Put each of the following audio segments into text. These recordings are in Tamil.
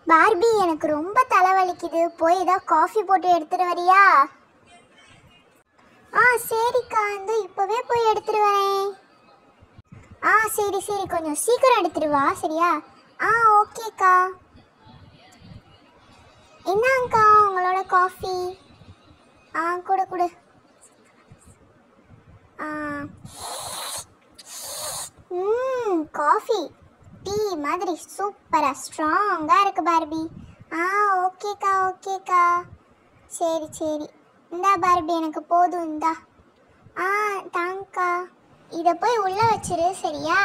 பார்பி எனக்கு ரொம்ப தலைவலிக்குது போய் ஏதாவது காஃபி போட்டு எடுத்துட்டு வரியா ஆ சரிக்கா வந்து இப்போவே போய் எடுத்துட்டு வரேன் ஆ சரி சரி கொஞ்சம் சீக்கிரம் எடுத்துட்டு வா சரியா ஆ ஓகேக்கா என்னங்கக்கா உங்களோட காஃபி ஆ கொடு கொடு ஆ ம் காஃபி டீ மாதிரி சூப்பராக ஸ்ட்ராங்காக இருக்கு பார்பி ஆ ஓகேக்கா ஓகேக்கா சரி சரி இந்தா பார்பி எனக்கு போதும் இந்தா ஆ தாங்க்கா இதை போய் உள்ளே வச்சிரு சரியா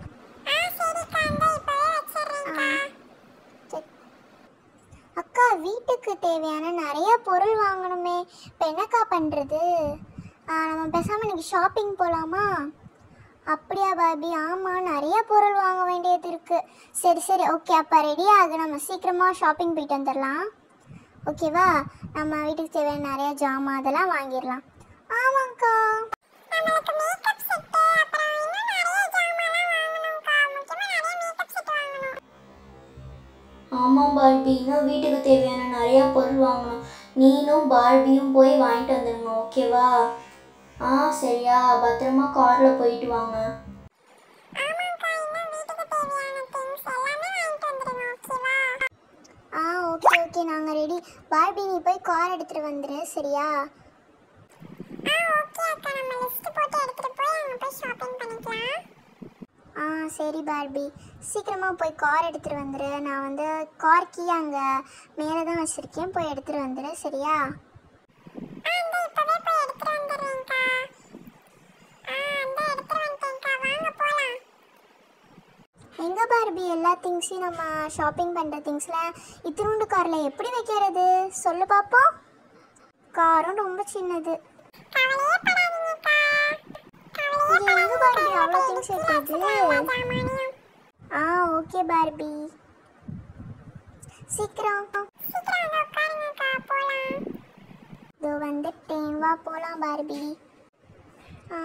ஆ, சரி. அக்கா வீட்டுக்கு தேவையான நிறைய பொருள் வாங்கணுமே இப்போ என்னக்கா பண்ணுறது நம்ம பேசாமல் இன்னைக்கு ஷாப்பிங் போகலாமா அப்படியா பாபி ஆமாம் நிறைய பொருள் வாங்க வேண்டியது இருக்குது சரி சரி ஓகே அப்போ ரெடி ஆகு நம்ம சீக்கிரமாக ஷாப்பிங் போயிட்டு வந்துடலாம் ஓகேவா நம்ம வீட்டுக்கு தேவையான நிறைய ஜாமான் அதெல்லாம் வாங்கிடலாம் ஆமாங்க்கா நம்மளுக்கு மேக்கப் செட்டு அப்புறம் இன்னும் நிறைய ஜாமான்லாம் வாங்கணும்க்கா முக்கியமா நிறைய மேக்கப் செட் வாங்கணும் ஆமாம் பார்பி இன்னும் வீட்டுக்கு தேவையான நிறையா பொருள் வாங்கணும் நீனும் பார்பியும் போய் வாங்கிட்டு வந்துடுங்க ஓகேவா ஆ சரியா பத்திரமா காரில் போயிட்டு வாங்க ஆமாக்கா இன்னும் வீட்டுக்கு தேவையான திங்ஸ் எல்லாமே வாங்கிட்டு வந்துடுங்க ஓகேவா ஆ ஓகே ஓகே நாங்கள் ரெடி பார்பி நீ போய் கார் எடுத்துகிட்டு வந்துடு சரியா ஆ ஓகே அக்கா நம்ம லிஸ்ட் போட்டு எடுத்துட்டு போய் அங்க போய் ஷாப்பிங் பண்ணிக்கலாம் ஆ சரி பார்பி சீக்கிரமாக போய் கார் எடுத்துகிட்டு வந்துடு நான் வந்து கார் கீ அங்கே மேலே தான் வச்சுருக்கேன் போய் எடுத்துகிட்டு வந்துடு சரியா ஆ இந்த இப்பவே போய் எடுத்துட்டு வந்துடுறேன்க்கா ஆ இந்த எடுத்துட்டு வந்துட்டேன்க்கா வாங்க போலாம் எங்கே பார்பி எல்லா திங்ஸையும் நம்ம ஷாப்பிங் பண்ணுற திங்ஸில் இத்தினூண்டு காரில் எப்படி வைக்கிறது சொல்லு பார்ப்போம் காரும் ரொம்ப சின்னது கவலையே படாதீங்கக்கா இது எங்கே பார்பி அவ்வளோ திங்ஸ் வைக்கிறது ஜாமானியும் ஆ ஓகே பார்பி சீக்கிரம் சீக்கிரம் வந்து உட்காருங்கக்கா போலாம் இதோ வந்துட்டேன் வா போகலாம் பார்பி ஆ,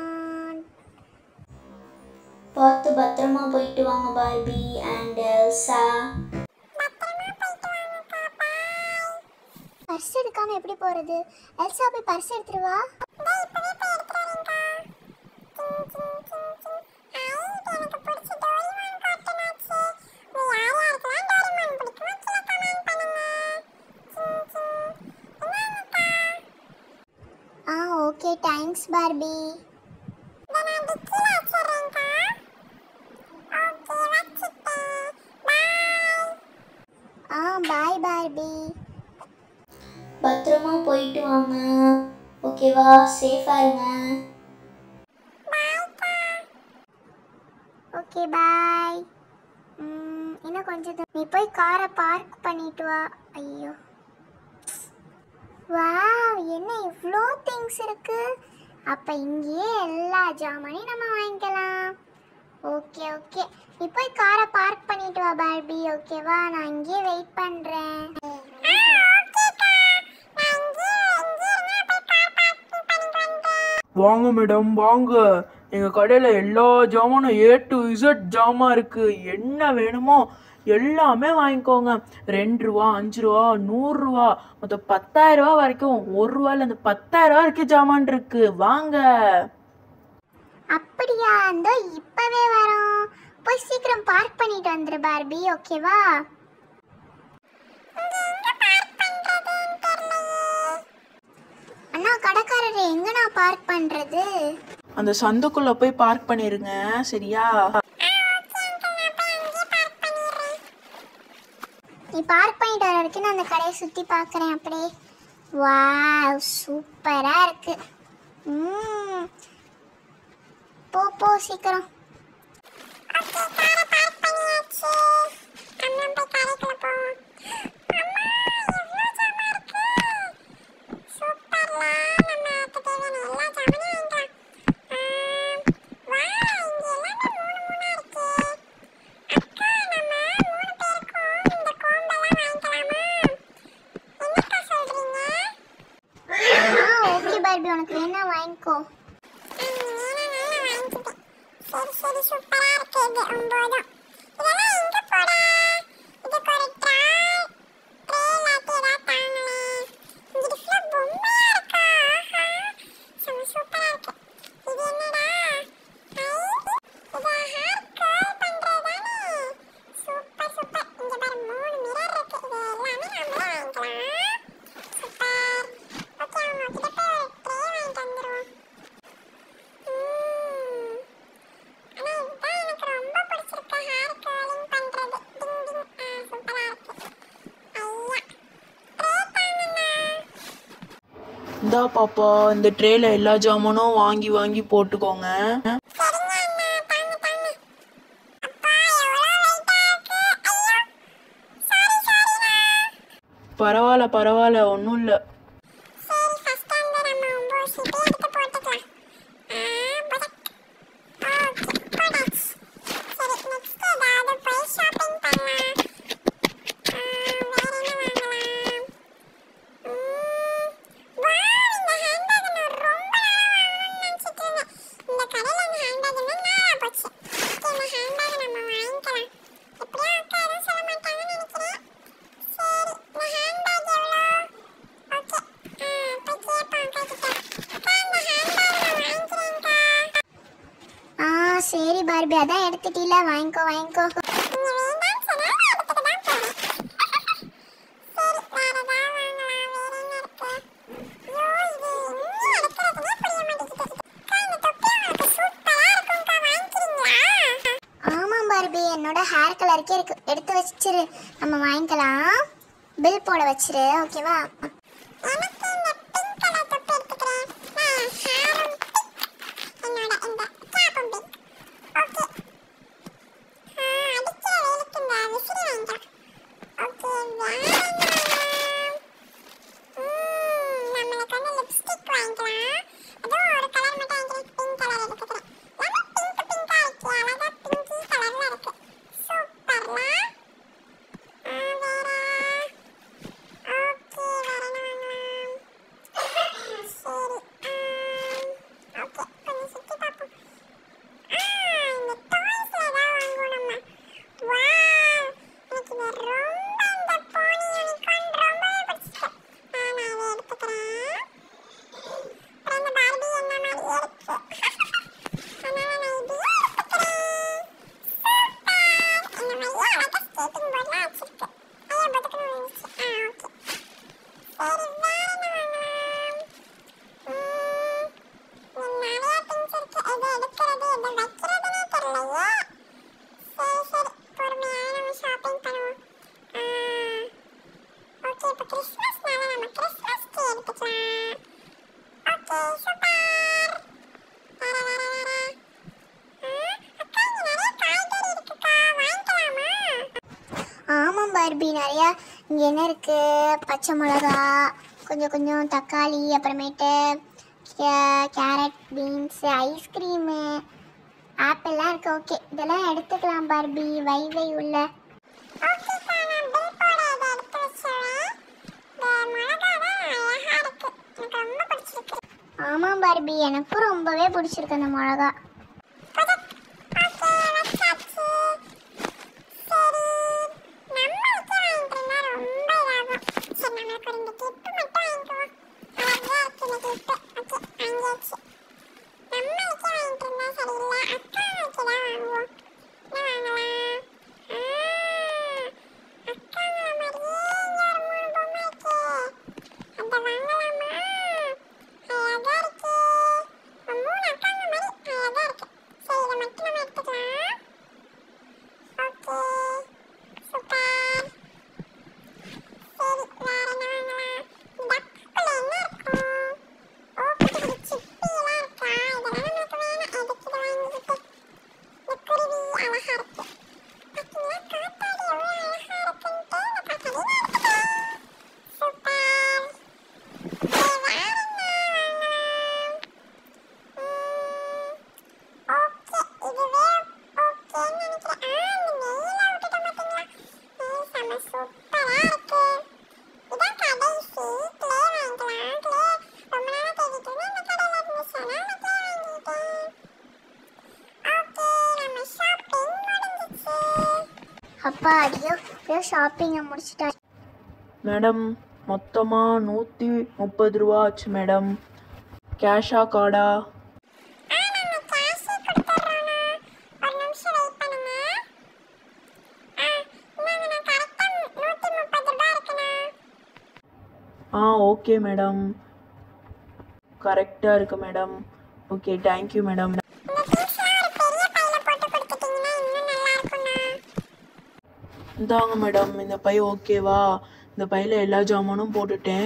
பார்த்து பத்திரமா போயிட்டு வாங்க பார்பி அண்ட் எல்சா பத்திரமா போயிட்டு வாங்கக்கா பாய் பர்ஸ் எடுக்காமல் எப்படி போகிறது எல்சா போய் பர்ஸ் எடுத்துட்டு வா டேய் இப்பவே போய் எடுத்துட்டு வரேன்க்கா சிங் சிங் சிங் சிங் ஐ இது எனக்கு பிடிச்ச டோரிமான் கார்ட்டூனாச்சு உங்க யார் யாருக்கெல்லாம் டோரிமான் பிடிக்குமோ கீழே கமெண்ட் பண்ணுங்க சிங் சிங் என்னங்கக்கா ஆ ஓகே தேங்க்ஸ் பார்பி இதை நான் இப்படி கீழே வச்சிடுறேன்க்கா ஓகே வச்சுட்டேன் பாய் ஆ பாய் பார்பி பத்திரமா போயிட்டு வாங்க ஓகேவா சேஃபாக இருங்க பாய்க்கா ஓகே பாய் இன்னும் கொஞ்சம் தூரம். நீ போய் காரை பார்க் பண்ணிட்டு வா ஐயோ வாவ் என்ன இவ்வளோ திங்ஸ் இருக்கு அப்போ இங்கேயே எல்லா ஜாமானையும் நம்ம வாங்கிக்கலாம் ஓகே ஓகே நீ போய் காரை பார்க் பண்ணிட்டு வா பார்பி ஓகேவா நான் இங்கேயே வெயிட் பண்ணுறேன் ஆ ஓகேக்கா நான் இங்கே இங்கே இருந்தா போய் கார் பார்க்கிங் பண்ணிட்டு வந்துட்டேன் வாங்க மேடம் வாங்க எங்கள் கடையில் எல்லா ஜாமானும் ஏ டு இசட் ஜாமான் இருக்குது என்ன வேணுமோ எல்லாமே வாங்கிக்கோங்க ரெண்டு ரூபா அஞ்சு ரூபா நூறுரூவா மொத்தம் பத்தாயிரம் ரூபா வரைக்கும் ஒரு ரூபாயில் இந்த பத்தாயிரம் ரூபா வரைக்கும் ஜாமான் இருக்கு வாங்க அப்படியா அந்த இப்போவே வரோம் போய் சீக்கிரம் பார்க் பண்ணிட்டு வந்துரு பார்பி ஓகேவா இங்க எங்க பார்க் பண்றதுன்னு தெரியலையே அண்ணா கடைக்காரர் எங்க நான் பார்க் பண்றது அந்த சந்துக்குள்ளே போய் பார்க் பண்ணிருங்க சரியா நீ பார்க் பண்ணிட்டு வர வரைக்கும் நான் அந்த கடையை சுற்றி பார்க்குறேன் அப்படியே வாவ் சூப்பராக இருக்கு ம் போ போ சீக்கிரம் ஓகே காரை பார்க் பண்ணியாச்சு அம்மா போய் கடைக்குள்ள போவோம் அம்மா எவ்வளோ ஜாமான் இருக்கு சூப்பர்ல நமக்கு தேவையான எல்லா ஜாமானையும் வாங்கிக்கலாம் வா இங்க எல்லாமே மூணு மூணா இருக்கு அக்கா நம்ம மூணு பேருக்கும் இந்த கோம்பெல்லாம் வாங்கிக்கலாமா என்னக்கா சொல்றீங்க ஆ ஓகே பார்பி உனக்கு வேணா வாங்கிக்கோ சரி சரி சூப்பரா இருக்கு இது ஒன்பதும் இதெல்லாம் எங்க போட இதுக்கு ஒரு ட்ராய் இந்தா பாப்பா இந்த ட்ரேல எல்லா ஜாமானும் வாங்கி வாங்கி போட்டுக்கோங்க சரிங்க அண்ணா தாங்க தாங்க அப்பா எவ்வளோ வெயிட்டா இருக்கு ஐயோ சாரி சாரிண்ணா பரவாயில்ல பரவாயில்ல ஒன்றும் இல்லை சரி ஃபர்ஸ்ட் வந்து நம்ம ஒம்பது சீட்டே எடுத்து போட்டுக்கலாம் ஆ பதக் ஓகே போடாச்சு சரி நெக்ஸ்ட் ஏதாவது போய் ஷாப்பிங் பண்ணலாம் ஆ, வேற என்ன வாங்கலாம் ம், வாவ், இந்த handbag நான் ரொம்ப நாளா வாங்கணும்னு நினைச்சிட்டு இருந்தேன். இந்த கடையில இந்த handbag இன்னும் நாளா போச்சு. Okay, இந்த handbag நம்ம வாங்கிக்கலாம். எப்படியும் அக்கா எதுவும் சொல்ல மாட்டாங்கன்னு நினைக்கிறேன். சரி, இந்த handbag எவ்வளோ? Okay, ஆ, போய் கேட்போம் அக்கா கிட்ட. அக்கா, இந்த handbag நான் வாங்கிக்கிறேன்க்கா. ஆ சரி பார்பி அதான் எடுத்துட்டீல வாங்கிக்கோ வாங்கிக்கோ நீங்க வேண்டாம்னு சொன்னா நான் எடுத்துட்டு தான் போறேன். சரி, வேற ஏதாவது வாங்கலாம். வேற என்ன இருக்கு? ஐயோ, இது இன்னும் எடுக்கிறதுனே புரிய மாட்டேங்குது. அக்கா, இந்த தொப்பி உங்களுக்கு சூப்பரா இருக்கும்க்கா. வாங்கிக்கிறீங்களா? ஆமாம் பார்பி என்னோட ஹேர் கலருக்கே இருக்கு எடுத்து வச்சிரு நம்ம வாங்கிக்கலாம் பில் போட வச்சிரு ஓகேவா எனக்கு இந்த pink color தொப்பி எடுத்துக்கிறேன். நான் என் hair-உம் pink. என்னோட இந்த cap-உம் pink. Okay. ஆ, அடிக்கிற வெயிலுக்கு இந்த விசிறி வாங்கிக்கலாம். Okay, வேற என்ன வாங்கலாம்? ம், நம்மளுக்கு வந்து lipstick வாங்கிக்கலாம். அதுவும் ஒரு color மட்டும் வாங்கிக்கிறேன். pink color எடுத்துக்கிறேன். எல்லாமே pink pink-ஆ இருக்கு. அழகா pinky color-ல இருக்கு. சூப்பர்ல? ஆ, வேற ஓகே வேற என்ன வாங்கலாம் சரி ஆம், ஓகே கொஞ்சம் சுத்தி பார்ப்போம் ஆ இந்த டாய்ஸ்ல ஏதாவது வாங்குவோம் நம்ம வாவ் எனக்கு இது ரொம்ப இந்த போனி யூனிகார்ன் ரொம்பவே பிடிச்சிருக்கு ஆ, நான் இதை எடுத்துக்கிறேன் அப்புறம் இந்த பார்பி என்ன மாதிரியே இருக்கு அதனால நான் இதையும் எடுத்துக்கிறேன் சூப்பர் இந்த மாதிரியே அழகா ஸ்கேட்டிங் போர்ட்லாம் வச்சிருக்கு ஐயோ பதுக்குன்னு விழுந்துச்சு ஆ ஓகே சரி வேற என்ன வாங்கலாம் ம், இங்க நிறைய திங்ஸ் இருக்கு எது எடுக்கிறது எது வைக்கிறதுனே தெரியலையே சரி சரி பொறுமையாக நம்ம ஷாப்பிங் பண்ணுவோம் ஓகே இப்போ கிறிஸ்மஸ்னால நம்ம கிறிஸ்மஸ் ட்ரீ எடுத்துக்கலாம் ஓகே சூப்பர் வேற வேற வேற ஆ, அக்கா இங்க நிறைய காய்கறி இருக்குக்கா வாங்கிக்கலாமா ஆமாம் பார்பி நிறையா இங்கே என்ன இருக்கு பச்சை மிளகா கொஞ்சம் கொஞ்சம் தக்காளி அப்புறமேட்டு கே- கேரட் பீன்ஸ் ஐஸ்கிரீமு ஆப்பிள்லாம் இருக்கு ஓகே இதெல்லாம் எடுத்துக்கலாம் பார்பி வை வை உள்ள ஓகேக்கா நான் பில் போட இதை எடுத்து வச்சிடுறேன் இந்த மிளகா தான் அழகா இருக்கு எனக்கு ரொம்ப பிடிச்சிருக்கு ஆமாம் பார்பி எனக்கும் ரொம்பவே பிடிச்சிருக்கு அந்த மிளகா பதக். ஓகே வச்சாச்சு சரி நம்மளுக்கே வாங்கிட்டு இருந்தா ரொம்ப இதாகும் சரி நம்மளுக்கு ஒரு இந்த கிளிப்பு மட்டும் வாங்கிக்குவோம் அழகா இருக்கு இந்த கிளிப்பு ஓகே வாங்கியாச்சு நம்மளுக்கே வாங்கிட்டு இருந்தா சரியில்லை அக்காவுக்கு தான் வாங்குவோம் என்ன வாங்கலாம் ஆ, அக்காங்கள மாதிரியே இங்க ஒரு மூணு பொம்மை இருக்கே அந்த வாங்கலாமா அழகா இருக்கே ஒரு மூணு அக்காங்க மாதிரி அழகா இருக்கு சரி இதை மட்டும் நம்ம எடுத்துக்கலாம் ஓகே சூப்பர் சரி வேற என்ன வாங்கலாம் இந்த அக்குள்ள என்ன இருக்கும் ஓ குட்டி குட்டி சிப்பிலாம் இருக்கா இதெல்லாம் நம்மளுக்கு வேணாம் எதுக்கு இதை வாங்கிக்கிட்டு இந்த குருவி அழகா இருக்கு பாத்தீங்களா காத்தாடி எவ்வளவு அழகா இருக்குன்ட்டு இந்த காத்தாடி நான் எடுத்துக்கிறேன் சூப்பர் சரி வேற என்ன வாங்கலாம் ம், ஓகே இதுவே ஓகேன்னு நினைக்கிறேன் ஆ இந்த நெய்யில விட்டுட்டோம் பாத்தீங்களா நெய் செம சூப்பரா இருக்கு இதான் கடைசி க்ளே வாங்கிக்கலாம் க்ளே ரொம்ப நாளா தேடிட்டு இருந்தேன் இந்த கடையில இருந்துச்சு அதனால நான் க்ளே வாங்கிட்டேன் ஓகே நம்ம ஷாப்பிங் முடிஞ்சிச்சு அப்பா அடியோ எப்படியோ ஷாப்பிங்கை முடிச்சிட்டா மேடம் மொத்தமாக நூற்றி முப்பது ரூபா ஆச்சு மேடம் கேஷா கார்டா ஆ நாங்க கேஷ் கொடுத்துறோம்னா ஒரு நிமிஷம் வெயிட் பண்ணுங்க ஆ இந்தாங்க நான் கரெக்டா நூத்தி முப்பது ரூபாய் இருக்குண்ணா ஆ ஓகே மேடம் கரெக்டாக இருக்கு மேடம் ஓகே தேங்க்யூ மேடம் இந்த திங்ஸ்லாம் ஒரு பெரிய பையில போட்டு கொடுத்துட்டீங்கன்னா இன்னும் நல்லா இருக்கும்ண்ணா இந்தாங்க மேடம் இந்த பை ஓகேவா இந்த பையில் எல்லா ஜாமானும் போட்டுட்டேன்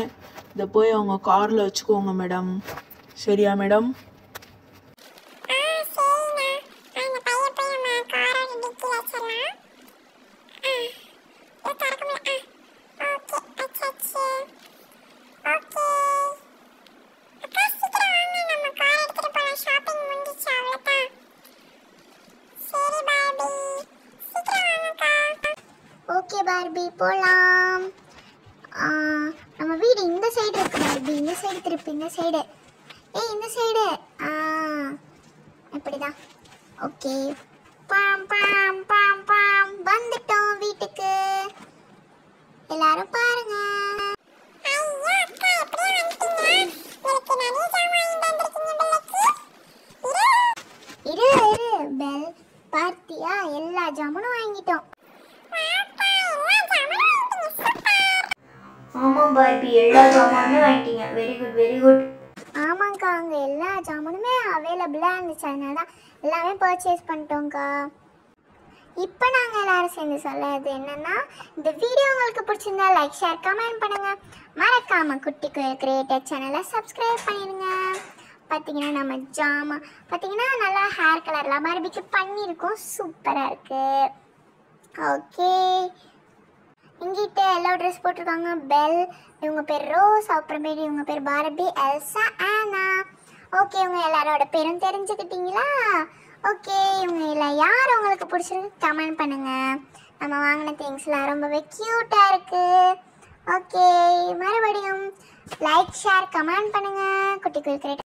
இதை போய் அவங்க காரில் வச்சுக்கோங்க மேடம் சரியா மேடம் ஆ சரிண்ணா அந்த பையன் போய் நம்ம காரோட டிக்கில வச்சிடலாம் ஆ இது திறக்க முடியல ஆ ஓகே வச்சாச்சு ஓகே அக்கா சீக்கிரம் வாங்க நம்ம கார் எடுத்துட்டு போலாம் ஷாப்பிங் முடிஞ்சிச்சு அவ்வளோதான் சரி பார்பி சீக்கிரம் வாங்கக்கா ஓகே பார்பி போகலாம் நம்ம வீடு இந்த சைடு இருக்கு பார்பி இந்த சைடு திருப்பி இந்த சைடு ஏய் இந்த சைடு ஆ இப்படிதான் ஓகே பாம் பாம் பாம் பாம் வந்துட்டோம் வீட்டுக்கு எல்லாரும் பாருங்க ஐயோ அக்கா எப்படியே வந்துட்டீங்க எனக்கு நிறைய ஜாமான் வாங்கிட்டு வந்திருக்கீங்க பிள்ளைக்கு இரு இரு இரு பெல் பார்த்தியா எல்லா ஜாமுனும் வாங்கிட்டோம் வாப்பா எல்லா ஜாமானும் வாங்கிட்டீங்க சூப்பர் ஆமாம் பார்பி எல்லா ஜாமானுமே வாங்கிட்டீங்க வெரி குட் வெரி குட் ஆமாங்க்கா அங்கே எல்லா ஜாமுனுமே அவைலபிளாக இருந்துச்சு அதனால தான் எல்லாமே பர்ச்சேஸ் பண்ணிட்டோங்க்கா இப்போ நாங்கள் எல்லாரும் சேர்ந்து சொல்லது என்னன்னா இந்த வீடியோ உங்களுக்கு பிடிச்சிருந்தா லைக் ஷேர் கமெண்ட் பண்ணுங்க மறக்காம குட்டி குயில் கிரியேட்டர் சேனலை சப்ஸ்கிரைப் பண்ணிடுங்க பார்த்தீங்கன்னா நம்ம ஜாமா பார்த்தீங்கன்னா நல்லா ஹேர் கலர்லாம் பார்பிக்கு பண்ணியிருக்கோம் சூப்பராக இருக்குது ஓகே இங்கிட்ட எல்லோ ட்ரெஸ் போட்டிருக்காங்க பெல் இவங்க பேர் ரோஸ் அப்புறமேட்டு இவங்க பேர் பாரபி எல்சா ஆனா ஓகே இவங்க எல்லாரோட பேரும் தெரிஞ்சுக்கிட்டீங்களா ஓகே இவங்க எல்லாம் யார் உங்களுக்கு பிடிச்சிருக்கு கமெண்ட் பண்ணுங்க நம்ம வாங்கின திங்ஸ்லாம் ரொம்பவே க்யூட்டாக இருக்கு ஓகே மறுபடியும் லைக் ஷேர் கமெண்ட் பண்ணுங்க குட்டி குயில் கிரியேட்